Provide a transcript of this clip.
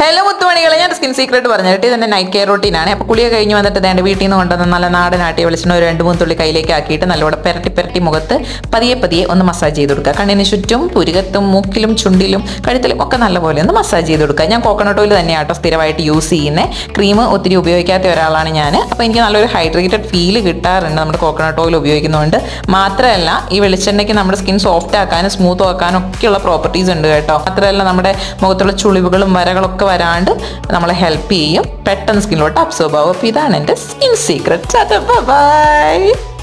hello മുത്തുമണികളെ ഞാൻ skin secret പറഞ്ഞിട്ട് ഇതെന്റെ നൈറ്റ് കെയർ റൂട്ടീനാണ് അപ്പോൾ കുളിയൊക്കെ കഴിഞ്ഞ് വന്നിട്ട് എൻ്റെ വീട്ടിൽ നിന്ന് കൊണ്ടുവന്ന നല്ല നാടനാട്ടി വെളിച്ചെണ്ണ ഒരു രണ്ട് മൂന്ന് തുള്ളി കയ്യിലേക്ക് ആക്കിയിട്ട് നല്ലോണം പെരട്ടി പെരട്ടി മുഖത്ത് പതിയെ പതിയെ ഒന്ന് മസാജ് ചെയ്ത് കൊടുക്കുക കണ്ണിന് ചുറ്റും പുരുകത്തും മൂക്കിലും ചുണ്ടിലും കഴുത്തിലും ഒക്കെ നല്ലപോലെ ഒന്ന് മസാജ് ചെയ്ത് കൊടുക്കുക ഞാൻ കോക്കനട്ട് ഓയിൽ തന്നെയാട്ടോ സ്ഥിരമായിട്ട് യൂസ് ചെയ്യുന്നത് ക്രീം ഒത്തിരി ഉപയോഗിക്കാത്ത ഒരാളാണ് ഞാൻ അപ്പോൾ എനിക്ക് നല്ലൊരു ഹൈഡ്രേറ്റഡ് ഫീൽ കിട്ടാറുണ്ട് നമ്മുടെ കോക്കനട്ട് ഓയിൽ ഉപയോഗിക്കുന്നതുകൊണ്ട് മാത്രമല്ല ഈ വെളിച്ചെണ്ണയ്ക്ക് നമ്മുടെ സ്കിൻ സോഫ്റ്റ് ആക്കാനും സ്മൂത്ത് ആക്കാനും ഒക്കെയുള്ള പ്രോപ്പർട്ടീസ് ഉണ്ട് കേട്ടോ മാത്രമല്ല നമ്മുടെ മുഖത്തുള്ള ചുളിവുകളും വരകളൊക്കെ വരാണ്ട് നമ്മളെ ഹെൽപ്പ് ചെയ്യും പെട്ടെന്ന് സ്കിന്നിലോട്ട് അബ്സോർബ് ആവും അപ്പോൾ ഇതാണ് എൻ്റെ സ്കിൻ സീക്രട്ട് ബൈ